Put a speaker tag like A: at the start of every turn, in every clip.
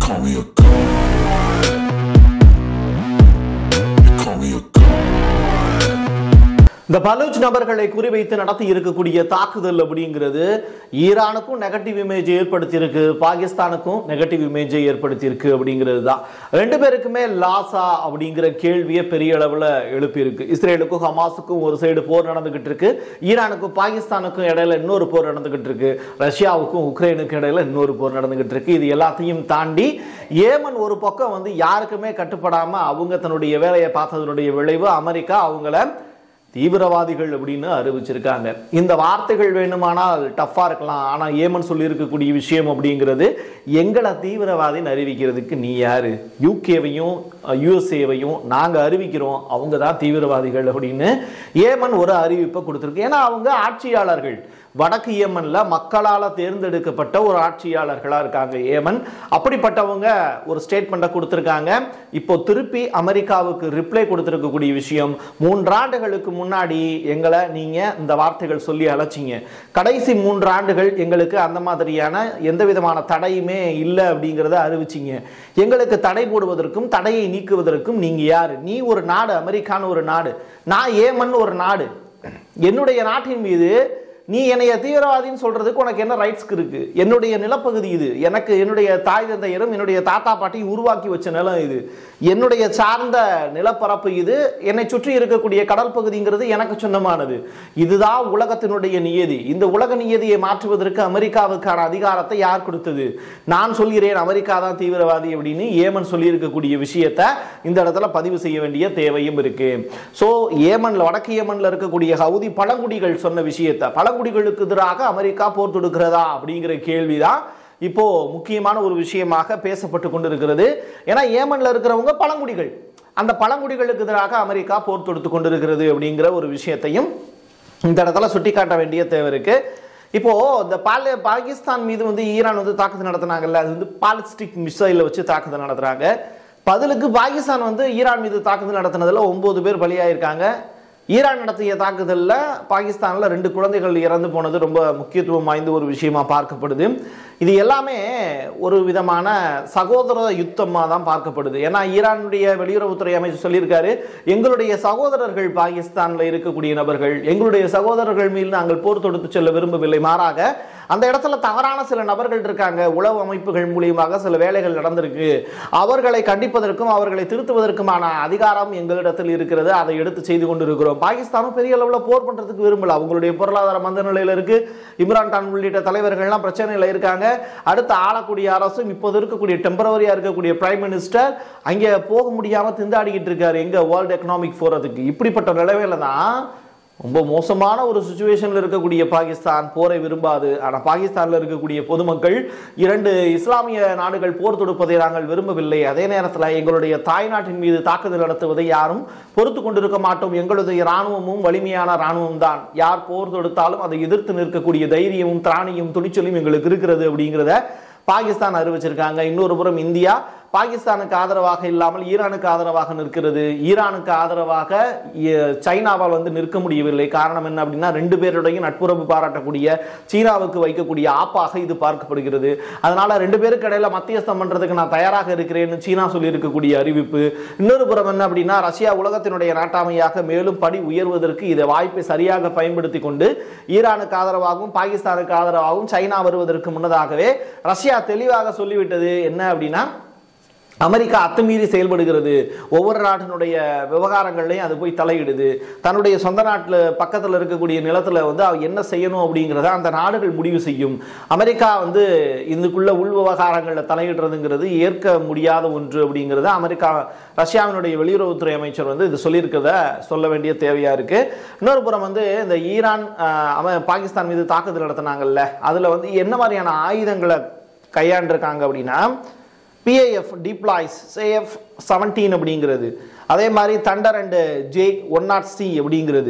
A: call me a god. You call me a god.
B: இந்த பலூச் நபர்களை குறிவைத்து நடத்தி இருக்கக்கூடிய தாக்குதல் அப்படிங்கிறது ஈரானுக்கும் நெகட்டிவ் இமேஜ் ஏற்படுத்தியிருக்கு பாகிஸ்தானுக்கும் நெகட்டிவ் இமேஜை ஏற்படுத்தியிருக்கு அப்படிங்கிறது தான் ரெண்டு பேருக்குமே லாசா அப்படிங்கிற கேள்வியை பெரிய அளவில் எழுப்பியிருக்கு இஸ்ரேலுக்கும் ஹமாஸுக்கும் ஒரு சைடு போர் நடந்துகிட்டு இருக்கு ஈரானுக்கும் பாகிஸ்தானுக்கும் இடையில இன்னொரு போர் நடந்துகிட்டு இருக்கு ரஷ்யாவுக்கும் உக்ரைனுக்கும் இடையில இன்னொரு போர் நடந்துகிட்டு இருக்கு இது எல்லாத்தையும் தாண்டி ஏமன் ஒரு பக்கம் வந்து யாருக்குமே கட்டுப்படாம அவங்க தன்னுடைய வேலையை பார்த்ததனுடைய விளைவு அமெரிக்கா அவங்கள தீவிரவாதிகள் அப்படின்னு அறிவிச்சிருக்காங்க இந்த வார்த்தைகள் வேணுமானால் டஃப்பா இருக்கலாம் ஆனா ஏமன் சொல்லி இருக்கக்கூடிய விஷயம் அப்படிங்கிறது எங்களை தீவிரவாதின்னு அறிவிக்கிறதுக்கு நீ யாரு யூகேவையும் யூஎஸ்ஏவையும் நாங்க அறிவிக்கிறோம் அவங்க தான் தீவிரவாதிகள் அப்படின்னு ஏமன் ஒரு அறிவிப்பை கொடுத்துருக்கு ஏன்னா அவங்க ஆட்சியாளர்கள் வடக்கு ஏமன்ல மக்களால தேர்ந்தெடுக்கப்பட்ட ஒரு ஆட்சியாளர்களா இருக்காங்க ஏமன் அப்படிப்பட்டவங்க ஒரு ஸ்டேட்மெண்ட்டை கொடுத்திருக்காங்க இப்போ திருப்பி அமெரிக்காவுக்கு ரிப்ளை கொடுத்திருக்கக்கூடிய விஷயம் மூன்றாண்டுகளுக்கு முன்னாடி எங்களை நீங்க இந்த வார்த்தைகள் சொல்லி அழைச்சிங்க கடைசி மூன்று ஆண்டுகள் எங்களுக்கு அந்த மாதிரியான எந்த விதமான தடையுமே இல்லை அப்படிங்கிறத அறிவிச்சிங்க எங்களுக்கு தடை போடுவதற்கும் தடையை நீக்குவதற்கும் நீங்க யாரு நீ ஒரு நாடு அமெரிக்கான்னு ஒரு நாடு நான் ஏமன் ஒரு நாடு என்னுடைய நாட்டின் மீது நீ என்னைய தீவிரவாதின்னு சொல்றதுக்கு உனக்கு என்ன ரைட்ஸ் இருக்கு என்னுடைய நிலப்பகுதி இது எனக்கு என்னுடைய தாய் தந்தையரும் என்னுடைய தாத்தா பாட்டியும் உருவாக்கி வச்ச நிலம் இது என்னுடைய சார்ந்த நிலப்பரப்பு இது என்னை சுற்றி இருக்கக்கூடிய கடல் பகுதிங்கிறது எனக்கு சொந்தமானது இதுதான் உலகத்தினுடைய நியதி இந்த உலக நியதியை மாற்றுவதற்கு அமெரிக்காவுக்கான அதிகாரத்தை யார் கொடுத்தது நான் சொல்கிறேன் அமெரிக்கா தான் தீவிரவாதி அப்படின்னு ஏமன் சொல்லி இருக்கக்கூடிய விஷயத்தை இந்த இடத்துல பதிவு செய்ய வேண்டிய தேவையும் இருக்கு ஸோ ஏமன்ல வடக்கு ஏமன்ல இருக்கக்கூடிய ஹவுதி பழங்குடிகள் சொன்ன விஷயத்தை பழங்குடிகளுக்கு எதிராக அமெரிக்கா போர் தொடுக்கிறதா அப்படிங்கிற கேள்விதான் இப்போ முக்கியமான ஒரு விஷயமாக பேசப்பட்டு கொண்டிருக்கிறது ஏன்னா ஏமன்ல இருக்கிறவங்க பழங்குடிகள் அந்த பழங்குடிகளுக்கு எதிராக அமெரிக்கா போர் தொடுத்து கொண்டிருக்கிறது அப்படிங்கிற ஒரு விஷயத்தையும் இந்த இடத்துல சுட்டிக்காட்ட வேண்டிய தேவை இருக்கு இப்போ இந்த பால பாகிஸ்தான் மீது வந்து ஈரான் வந்து தாக்குதல் நடத்தினாங்கல்ல அது வந்து பாலிஸ்டிக் மிசைலை வச்சு தாக்குதல் நடத்துறாங்க பதிலுக்கு பாகிஸ்தான் வந்து ஈரான் மீது தாக்குதல் நடத்தினதுல ஒன்பது பேர் பலியாயிருக்காங்க ஈரான் நடத்திய தாக்குதலில் பாகிஸ்தானில் ரெண்டு குழந்தைகள் இறந்து போனது ரொம்ப முக்கியத்துவம் வாய்ந்த ஒரு விஷயமா பார்க்கப்படுது இது எல்லாமே ஒரு விதமான சகோதர யுத்தமாக தான் பார்க்கப்படுது ஏன்னா ஈரானுடைய வெளியுறவுத்துறை அமைச்சர் சொல்லியிருக்காரு எங்களுடைய சகோதரர்கள் பாகிஸ்தானில் இருக்கக்கூடிய நபர்கள் எங்களுடைய சகோதரர்கள் மீது நாங்கள் போர் தொடுத்து செல்ல விரும்பவில்லை மாறாக அந்த இடத்துல தவறான சில நபர்கள் இருக்காங்க உளவு அமைப்புகள் மூலியமாக சில வேலைகள் நடந்திருக்கு அவர்களை கண்டிப்பதற்கும் அவர்களை திருத்துவதற்குமான அதிகாரம் எங்களிடத்தில் இருக்கிறது அதை எடுத்து செய்து கொண்டிருக்கிறோம் பாகிஸ்தானும் பெரிய அளவில் போர் பண்றதுக்கு விரும்பல அவங்களுடைய பொருளாதார மந்த நிலையில இருக்கு இம்ரான் கான் உள்ளிட்ட தலைவர்கள்லாம் பிரச்சனையில் இருக்காங்க அடுத்து ஆளக்கூடிய அரசும் இப்போது இருக்கக்கூடிய டெம்பரவரியா இருக்கக்கூடிய பிரைம் மினிஸ்டர் அங்கே போக முடியாம திண்டாடிக்கிட்டு இருக்காரு எங்க வேர்ல்டு எக்கனாமிக் ஃபோரத்துக்கு இப்படிப்பட்ட நிலைமையில தான் ரொம்ப மோசமான ஒரு சுச்சுவேஷனில் இருக்கக்கூடிய பாகிஸ்தான் போரை விரும்பாது ஆனால் பாகிஸ்தானில் இருக்கக்கூடிய பொதுமக்கள் இரண்டு இஸ்லாமிய நாடுகள் போர் தொடுப்பதை நாங்கள் விரும்பவில்லை அதே நேரத்தில் எங்களுடைய தாய்நாட்டின் மீது தாக்குதல் நடத்துவதை யாரும் பொறுத்து கொண்டிருக்க மாட்டோம் எங்களுடைய இராணுவமும் வலிமையான இராணுவம் தான் யார் போர் தொடுத்தாலும் அதை எதிர்த்து நிற்கக்கூடிய தைரியமும் திராணியும் துணிச்சலும் எங்களுக்கு இருக்கிறது அப்படிங்கிறத பாகிஸ்தான் அறிவிச்சிருக்காங்க இன்னொரு புறம் இந்தியா பாகிஸ்தானுக்கு ஆதரவாக இல்லாமல் ஈரானுக்கு ஆதரவாக நிற்கிறது ஈரானுக்கு ஆதரவாக இ- சைனாவால் வந்து நிற்க முடியவில்லை காரணம் என்ன அப்படின்னா ரெண்டு பேருடைய நட்புறவு பாராட்டக்கூடிய சீனாவுக்கு வைக்கக்கூடிய ஆப்பாக இது பார்க்கப்படுகிறது அதனால ரெண்டு பேருக்கு இடையில மத்தியஸ்தம் பண்றதுக்கு நான் தயாராக இருக்கிறேன்னு சீனா சொல்லி இருக்கக்கூடிய அறிவிப்பு இன்னொரு புறம் என்ன அப்படின்னா ரஷ்யா உலகத்தினுடைய நாட்டாமையாக மேலும் படி உயர்வதற்கு இதை வாய்ப்பை சரியாக பயன்படுத்தி கொண்டு ஈரானுக்கு ஆதரவாகவும் பாகிஸ்தானுக்கு ஆதரவாகவும் சைனா வருவதற்கு முன்னதாகவே ரஷ்யா தெளிவாக சொல்லிவிட்டது என்ன அப்படின்னா அமெரிக்கா அத்துமீறி செயல்படுகிறது ஒவ்வொரு நாட்டினுடைய விவகாரங்கள்லையும் அது போய் தலையிடுது தன்னுடைய சொந்த நாட்டில் பக்கத்தில் இருக்கக்கூடிய நிலத்தில் வந்து அவ என்ன செய்யணும் அப்படிங்கிறத அந்த நாடுகள் முடிவு செய்யும் அமெரிக்கா வந்து இதுக்குள்ள உள் விவகாரங்களில் தலையிடுறதுங்கிறது ஏற்க முடியாத ஒன்று அப்படிங்கிறத அமெரிக்கா ரஷ்யாவினுடைய வெளியுறவுத்துறை அமைச்சர் வந்து இது சொல்லியிருக்கிறத சொல்ல வேண்டிய தேவையா இருக்கு இன்னொரு புறம் வந்து இந்த ஈரான் ஆஹ், அவன் பாகிஸ்தான் மீது தாக்குதல் நடத்தினாங்கல்ல அதில் வந்து என்ன மாதிரியான ஆயுதங்களை கையாண்டிருக்காங்க அப்படின்னா பிஏஎஃப் டிப்ளாய்ஸ் சேஎஃப் செவன்டீன் அப்படிங்கிறது அதே மாதிரி thunder and J one nought C அப்படிங்கிறது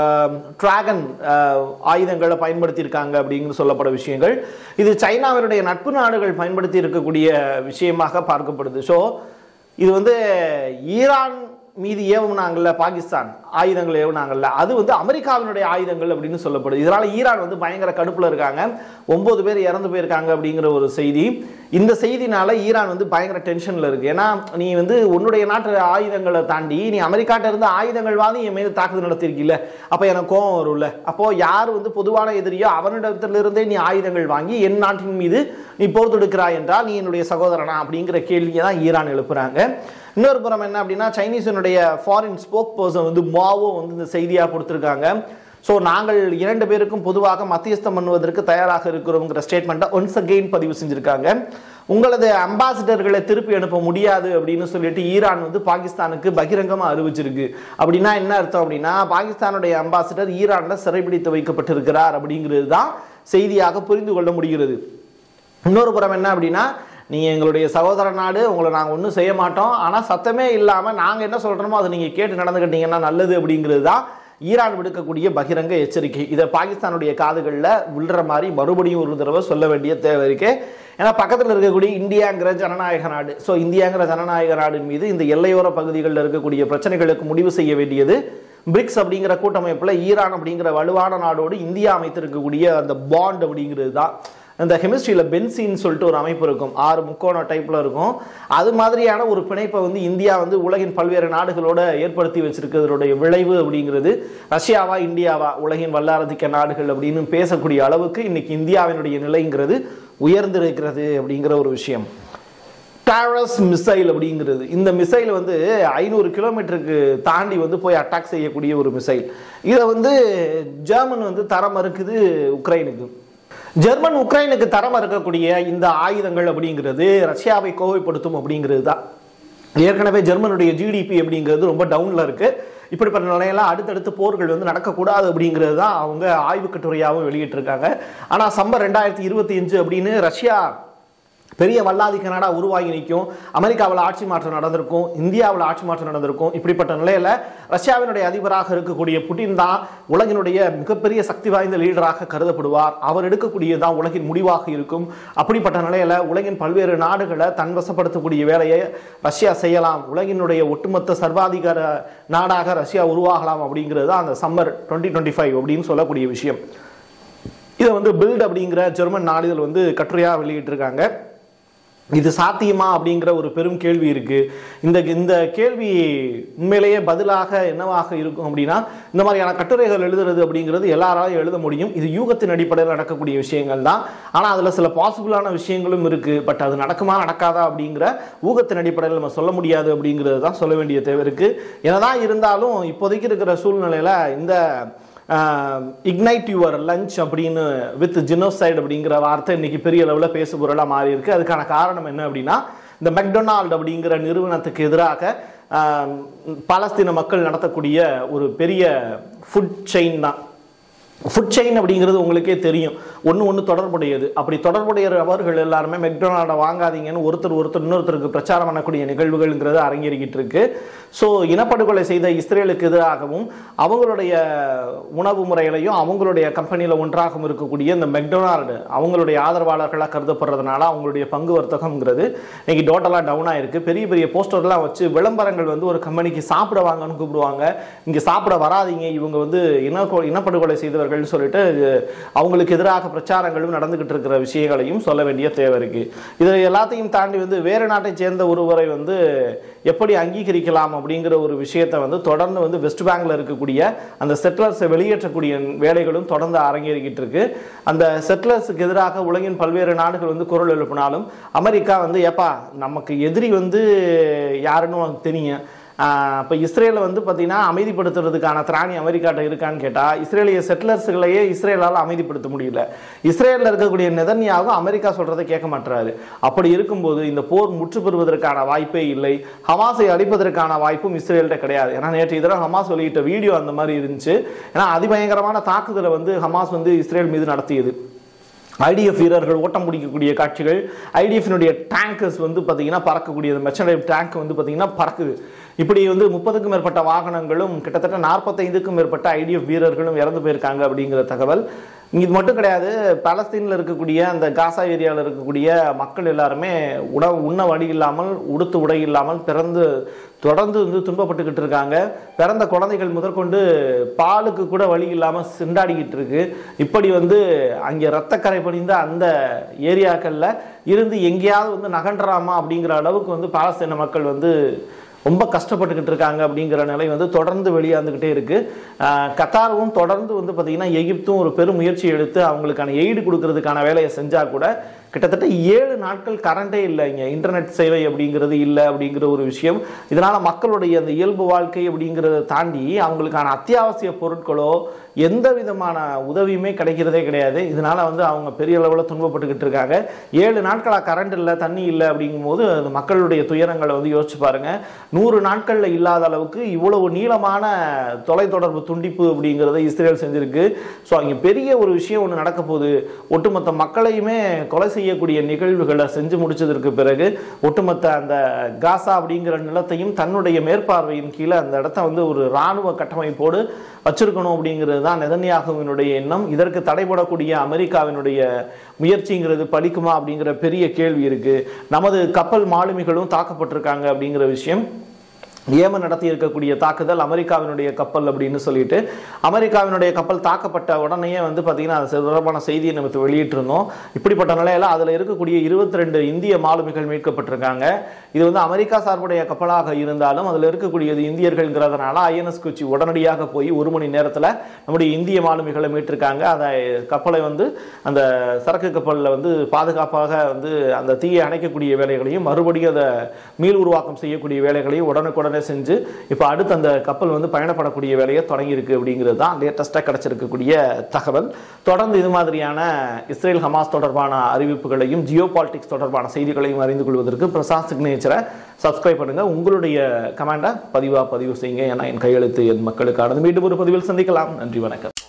B: டிராகன் ஆயுதங்களை பயன்படுத்தியிருக்காங்க அப்படிங்கிற சொல்லப்பட விஷயங்கள் இது சைனாவினுடைய நட்பு நாடுகள் பயன்படுத்தி இருக்கக்கூடிய விஷயமாக பார்க்கப்படுது ஸோ இது வந்து ஈரான் மீது ஏவுனாங்கல்ல பாகிஸ்தான் ஆயுதங்கள் ஏவுனாங்கல்ல அது வந்து அமெரிக்காவினுடைய ஆயுதங்கள் அப்படின்னு சொல்லப்படுது இதனால ஈரான் வந்து பயங்கர கடுப்புல இருக்காங்க ஒன்பது பேர் இறந்து போயிருக்காங்க அப்படிங்கிற ஒரு செய்தி இந்த செய்தினால ஈரான் வந்து பயங்கர டென்ஷன்ல இருக்கு ஏன்னா நீ வந்து உன்னுடைய நாட்டு ஆயுதங்களை தாண்டி நீ அமெரிக்காட்ட இருந்து ஆயுதங்கள் வாங்கி என் மீது தாக்குதல் நடத்திருக்கீல்ல அப்ப எனக்கு கோவம் வரும்ல அப்போ யார் வந்து பொதுவான எதிரியோ அவனிடத்திலிருந்தே நீ ஆயுதங்கள் வாங்கி என் நாட்டின் மீது நீ போர் தொடுக்கிறாய் என்றால் நீ என்னுடைய சகோதரனா அப்படிங்கிற கேள்வியை தான் ஈரான் எழுப்புறாங்க இன்னொரு புறம் என்ன அப்படின்னா சைனீஸினுடைய ஃபாரின் ஸ்போக் பர்சன் வந்து மாவோ வந்து இந்த செய்தியாக கொடுத்துருக்காங்க ஸோ நாங்கள் இரண்டு பேருக்கும் பொதுவாக மத்தியஸ்தம் பண்ணுவதற்கு தயாராக இருக்கிறோங்கிற ஸ்டேட்மெண்ட்டை ஒன்ஸ் அகெயின் பதிவு செஞ்சுருக்காங்க உங்களது அம்பாசிடர்களை திருப்பி அனுப்ப முடியாது அப்படின்னு சொல்லிட்டு ஈரான் வந்து பாகிஸ்தானுக்கு பகிரங்கமாக அறிவிச்சிருக்கு அப்படின்னா என்ன அர்த்தம் அப்படின்னா பாகிஸ்தானுடைய அம்பாசிடர் ஈரானில் சிறைபிடித்து வைக்கப்பட்டிருக்கிறார் அப்படிங்கிறது தான் செய்தியாக புரிந்து கொள்ள முடிகிறது இன்னொரு புறம் என்ன அப்படின்னா நீங்கள் எங்களுடைய சகோதர நாடு உங்களை நாங்கள் ஒன்றும் செய்ய மாட்டோம் ஆனால் சத்தமே இல்லாமல் நாங்கள் என்ன சொல்கிறோமோ அதை நீங்கள் கேட்டு நடந்துக்கிட்டீங்கன்னா நல்லது அப்படிங்கிறது தான் ஈரான் விடுக்கக்கூடிய பகிரங்க எச்சரிக்கை இதை பாகிஸ்தானுடைய காதுகளில் விழுற மாதிரி மறுபடியும் ஒரு தடவை சொல்ல வேண்டிய தேவை இருக்கு ஏன்னா பக்கத்தில் இருக்கக்கூடிய இந்தியாங்கிற ஜனநாயக நாடு ஸோ இந்தியாங்கிற ஜனநாயக நாடின் மீது இந்த எல்லையோர பகுதிகளில் இருக்கக்கூடிய பிரச்சனைகளுக்கு முடிவு செய்ய வேண்டியது பிரிக்ஸ் அப்படிங்கிற கூட்டமைப்பில் ஈரான் அப்படிங்கிற வலுவான நாடோடு இந்தியா அமைத்திருக்கக்கூடிய அந்த பாண்ட் அப்படிங்கிறது தான் இந்த கெமிஸ்ட்ரியில் பென்சின்னு சொல்லிட்டு ஒரு அமைப்பு இருக்கும் ஆறு முக்கோண டைப்பில் இருக்கும் அது மாதிரியான ஒரு பிணைப்பை வந்து இந்தியா வந்து உலகின் பல்வேறு நாடுகளோட ஏற்படுத்தி வச்சிருக்கிறதுடைய விளைவு அப்படிங்கிறது ரஷ்யாவா இந்தியாவா உலகின் வல்லாரதிக்க நாடுகள் அப்படின்னு பேசக்கூடிய அளவுக்கு இன்னைக்கு இந்தியாவினுடைய நிலைங்கிறது உயர்ந்திருக்கிறது அப்படிங்கிற ஒரு விஷயம் டாரஸ் மிசைல் அப்படிங்கிறது இந்த மிசைல் வந்து ஐநூறு கிலோமீட்டருக்கு தாண்டி வந்து போய் அட்டாக் செய்யக்கூடிய ஒரு மிசைல் இதை வந்து ஜெர்மன் வந்து தர மறுக்குது உக்ரைனுக்கு ஜெர்மன் உக்ரைனுக்கு தர மறுக்கக்கூடிய இந்த ஆயுதங்கள் அப்படிங்கிறது ரஷ்யாவை கோவைப்படுத்தும் அப்படிங்கிறது தான் ஏற்கனவே ஜெர்மனுடைய ஜிடிபி அப்படிங்கிறது ரொம்ப டவுன்ல இருக்கு இப்படிப்பட்ட நிலையெல்லாம் அடுத்தடுத்து போர்கள் வந்து நடக்கக்கூடாது அப்படிங்கிறது தான் அவங்க ஆய்வு கட்டுரையாகவும் வெளியிட்டிருக்காங்க ஆனால் சம்பர் ரெண்டாயிரத்தி இருபத்தி அஞ்சு அப்படின்னு ரஷ்யா பெரிய வல்லாதிக்க நாடா உருவாகி நிற்கும் அமெரிக்காவில் ஆட்சி மாற்றம் நடந்திருக்கும் இந்தியாவில் ஆட்சி மாற்றம் நடந்திருக்கும் இப்படிப்பட்ட நிலையில ரஷ்யாவினுடைய அதிபராக இருக்கக்கூடிய புட்டின் தான் உலகினுடைய மிகப்பெரிய சக்தி வாய்ந்த லீடராக கருதப்படுவார் அவர் எடுக்கக்கூடியதான் உலகின் முடிவாக இருக்கும் அப்படிப்பட்ட நிலையில உலகின் பல்வேறு நாடுகளை தன்வசப்படுத்தக்கூடிய வேலையை ரஷ்யா செய்யலாம் உலகினுடைய ஒட்டுமொத்த சர்வாதிகார நாடாக ரஷ்யா உருவாகலாம் அப்படிங்கிறது தான் அந்த சம்மர் டுவெண்ட்டி டுவெண்ட்டி ஃபைவ் அப்படின்னு சொல்லக்கூடிய விஷயம் இதை வந்து பில்ட் அப்படிங்கிற ஜெர்மன் நாளிதழ் வந்து கட்டுரையாக வெளியிட்டிருக்காங்க இது சாத்தியமா அப்படிங்கிற ஒரு பெரும் கேள்வி இருக்கு இந்த இந்த கேள்வி உண்மையிலேயே பதிலாக என்னவாக இருக்கும் அப்படின்னா இந்த மாதிரியான கட்டுரைகள் எழுதுறது அப்படிங்கிறது எல்லாராலும் எழுத முடியும் இது யூகத்தின் அடிப்படையில் நடக்கக்கூடிய விஷயங்கள் தான் ஆனால் அதில் சில பாசிபிளான விஷயங்களும் இருக்கு பட் அது நடக்குமா நடக்காதா அப்படிங்கிற ஊகத்தின் அடிப்படையில் நம்ம சொல்ல முடியாது அப்படிங்கிறது தான் சொல்ல வேண்டிய தேவை இருக்கு என்னதான் இருந்தாலும் இப்போதைக்கு இருக்கிற சூழ்நிலையில இந்த இக்னைட் யுவர் லஞ்ச் அப்படின்னு வித் ஜினோசைடு அப்படிங்கிற வார்த்தை இன்னைக்கு பெரிய அளவில் பேசு பொருளாக மாறி இருக்கு அதுக்கான காரணம் என்ன அப்படின்னா இந்த மெக்டொனால்டு அப்படிங்கிற நிறுவனத்துக்கு எதிராக ஆஹ், பாலஸ்தீன மக்கள் நடத்தக்கூடிய ஒரு பெரிய ஃபுட் செயின் தான் ஃபுட் செயின் அப்படிங்கிறது உங்களுக்கே தெரியும் ஒன்று ஒன்று தொடர்புடையது அப்படி தொடர்புடையவர்கள் எல்லாருமே மெக்டொனால்டை வாங்காதீங்கன்னு ஒருத்தர் ஒருத்தர் இன்னொருத்தருக்கு பிரச்சாரம் பண்ணக்கூடிய நிகழ்வுகள்ங்கிறது அரங்கேறிக்கிட்டு இருக்கு ஸோ இனப்படுகொலை செய்த இஸ்ரேலுக்கு எதிராகவும் அவங்களுடைய உணவு முறைகளையும் அவங்களுடைய கம்பெனியில் ஒன்றாகவும் இருக்கக்கூடிய இந்த மெக்டொனால்டு அவங்களுடைய ஆதரவாளர்களாக கருதப்படுறதுனால அவங்களுடைய பங்கு வர்த்தகம்ங்கிறது இன்னைக்கு டோட்டலாக டவுன் ஆயிருக்கு பெரிய பெரிய போஸ்டர்லாம் வச்சு விளம்பரங்கள் வந்து ஒரு கம்பெனிக்கு சாப்பிட வாங்கன்னு கூப்பிடுவாங்க இங்கே சாப்பிட வராதீங்க இவங்க வந்து இன இனப்படுகொலை செய்தவர்கள்னு சொல்லிட்டு அவங்களுக்கு எதிராக பிரச்சாரங்களும் நடந்துகிட்டு இருக்கிற விஷயங்களையும் சொல்ல வேண்டிய தேவை இருக்கு இது எல்லாத்தையும் தாண்டி வந்து வேறு நாட்டை சேர்ந்த ஒருவரை வந்து எப்படி அங்கீகரிக்கலாம் அப்படிங்கிற ஒரு விஷயத்தை வந்து தொடர்ந்து வந்து வெஸ்ட் பேங்க்ல இருக்கக்கூடிய அந்த செட்டிலர்ஸை வெளியேற்றக்கூடிய வேலைகளும் தொடர்ந்து அரங்கேறிக்கிட்டு இருக்கு அந்த செட்டிலர்ஸுக்கு எதிராக உலகின் பல்வேறு நாடுகள் வந்து குரல் எழுப்பினாலும் அமெரிக்கா வந்து ஏப்பா நமக்கு எதிரி வந்து யாருன்னு உனக்கு தெரியும் இப்போ இஸ்ரேலை வந்து பார்த்தீங்கன்னா அமைதிப்படுத்துறதுக்கான திராணி அமெரிக்காட்ட இருக்கான்னு கேட்டால் இஸ்ரேலிய செட்டிலர்ஸுகளையே இஸ்ரேலால் அமைதிப்படுத்த முடியல இஸ்ரேலில் இருக்கக்கூடிய நெதன்யாவும் அமெரிக்கா சொல்றதை கேட்க மாட்டாரு அப்படி இருக்கும்போது இந்த போர் முற்று பெறுவதற்கான வாய்ப்பே இல்லை ஹமாஸை அழிப்பதற்கான வாய்ப்பும் இஸ்ரேல்கிட்ட கிடையாது ஏன்னா நேற்று இதெல்லாம் ஹமாஸ் வெளியிட்ட வீடியோ அந்த மாதிரி இருந்துச்சு ஏன்னா அதிபயங்கரமான தாக்குதலை வந்து ஹமாஸ் வந்து இஸ்ரேல் மீது நடத்தியது ஐடிஎஃப் வீரர்கள் ஓட்டம் பிடிக்கக்கூடிய காட்சிகள் ஐடிஎஃப்னுடைய டேங்கர்ஸ் வந்து பார்த்தீங்கன்னா பறக்கக்கூடிய மெச்சனை டேங்க் வந்து பார்த்தீங்கன்னா பறக்குது இப்படி வந்து முப்பதுக்கும் மேற்பட்ட வாகனங்களும் கிட்டத்தட்ட நாற்பத்தைந்துக்கும் மேற்பட்ட ஐடிஎஃப் வீரர்களும் இறந்து போயிருக்காங்க அப்படிங்கிற தகவல் இங்க இது மட்டும் கிடையாது பாலஸ்தீனில் இருக்கக்கூடிய அந்த காசா ஏரியாவில் இருக்கக்கூடிய மக்கள் எல்லாருமே உணவு உண்ண வழி இல்லாமல் உடுத்து உடை இல்லாமல் பிறந்து தொடர்ந்து வந்து துன்பப்பட்டுக்கிட்டு இருக்காங்க பிறந்த குழந்தைகள் முதற்கொண்டு பாலுக்கு கூட வழி இல்லாமல் சிண்டாடிக்கிட்டு இருக்கு இப்படி வந்து அங்கே ரத்தக்கரை படிந்த அந்த ஏரியாக்களில் இருந்து எங்கேயாவது வந்து நகன்றலாமா அப்படிங்கிற அளவுக்கு வந்து பாலஸ்தீன மக்கள் வந்து ரொம்ப கஷ்டப்பட்டுக்கிட்டு இருக்காங்க அப்படிங்கிற நிலை வந்து தொடர்ந்து வெளியாந்துக்கிட்டே இருக்கு ஆஹ் கத்தாரும் தொடர்ந்து வந்து பார்த்தீங்கன்னா எகிப்தும் ஒரு பெரும் முயற்சி எடுத்து அவங்களுக்கான எய்டு கொடுக்கறதுக்கான வேலையை செஞ்சா கூட கிட்டத்தட்ட ஏழு நாட்கள் கரண்டே இல்லை இங்கே இன்டர்நெட் சேவை அப்படிங்கிறது இல்லை அப்படிங்கிற ஒரு விஷயம் இதனால மக்களுடைய அந்த இயல்பு வாழ்க்கை அப்படிங்கிறத தாண்டி அவங்களுக்கான அத்தியாவசிய பொருட்களோ எந்த விதமான உதவியுமே கிடைக்கிறதே கிடையாது இதனால வந்து அவங்க பெரிய அளவில் துன்பப்பட்டுக்கிட்டு இருக்காங்க ஏழு நாட்களாக கரண்ட் இல்லை தண்ணி இல்லை அப்படிங்கும்போது அது மக்களுடைய துயரங்களை வந்து யோசிச்சு பாருங்க நூறு நாட்களில் இல்லாத அளவுக்கு இவ்வளவு நீளமான தொலைத்தொடர்பு துண்டிப்பு அப்படிங்கிறத இஸ்ரேல் செஞ்சிருக்கு ஸோ அங்கே பெரிய ஒரு விஷயம் ஒன்று நடக்க போகுது ஒட்டுமொத்த மக்களையுமே கொலை செய்யக்கூடிய நிகழ்வுகளை செஞ்சு முடிச்சதற்கு பிறகு ஒட்டுமொத்த அந்த காசா அப்படிங்கிற நிலத்தையும் தன்னுடைய மேற்பார்வையின் கீழே அந்த இடத்த வந்து ஒரு இராணுவ கட்டமைப்போடு வச்சிருக்கணும் அப்படிங்கிறது தான் நெதன்யாகுவினுடைய எண்ணம் இதற்கு தடைபடக்கூடிய அமெரிக்காவினுடைய முயற்சிங்கிறது பலிக்குமா அப்படிங்கிற பெரிய கேள்வி இருக்கு நமது கப்பல் மாலுமிகளும் தாக்கப்பட்டிருக்காங்க அப்படிங்கிற விஷயம் ஏமன் நடத்தி இருக்கக்கூடிய தாக்குதல் அமெரிக்காவினுடைய கப்பல் அப்படின்னு சொல்லிட்டு அமெரிக்காவினுடைய கப்பல் தாக்கப்பட்ட உடனேயே வந்து பார்த்தீங்கன்னா அது தொடர்பான செய்தியை நம்ம வெளியிட்டிருந்தோம் இப்படிப்பட்ட நிலையில அதில் இருக்கக்கூடிய இருபத்தி ரெண்டு இந்திய மாலுமிகள் மீட்கப்பட்டிருக்காங்க இது வந்து அமெரிக்கா சார்புடைய கப்பலாக இருந்தாலும் அதில் இருக்கக்கூடியது இந்தியர்கள்ங்கிறதுனால ஐஎன்எஸ் கொச்சி உடனடியாக போய் ஒரு மணி நேரத்தில் நம்முடைய இந்திய மாலுமிகளை மீட்டிருக்காங்க அதை கப்பலை வந்து அந்த சரக்கு கப்பலில் வந்து பாதுகாப்பாக வந்து அந்த தீயை அணைக்கக்கூடிய வேலைகளையும் மறுபடியும் அதை மீள் உருவாக்கம் செய்யக்கூடிய வேலைகளையும் உடனுக்குடனே செஞ்சு இப்போ அடுத்து அந்த கப்பல் வந்து பயணப்படக்கூடிய வேலையை தொடங்கியிருக்கு அப்படிங்கிறது தான் லேட்டஸ்ட்டாக கிடச்சிருக்கக்கூடிய தகவல் தொடர்ந்து இது மாதிரியான இஸ்ரேல் ஹமாஸ் தொடர்பான அறிவிப்புகளையும் ஜியோ பாலிடிக்ஸ் தொடர்பான செய்திகளையும் அறிந்து கொள்வதற்கு பிரசாத் சிக்னேச்சரை சப்ஸ்கிரைப் பண்ணுங்க உங்களுடைய கமெண்டை பதிவாக பதிவு செய்யுங்க ஏன்னா என் கையெழுத்து என் மக்களுக்கானது மீண்டும் ஒரு பதிவில் சந்திக்கலாம் நன்றி வணக்கம்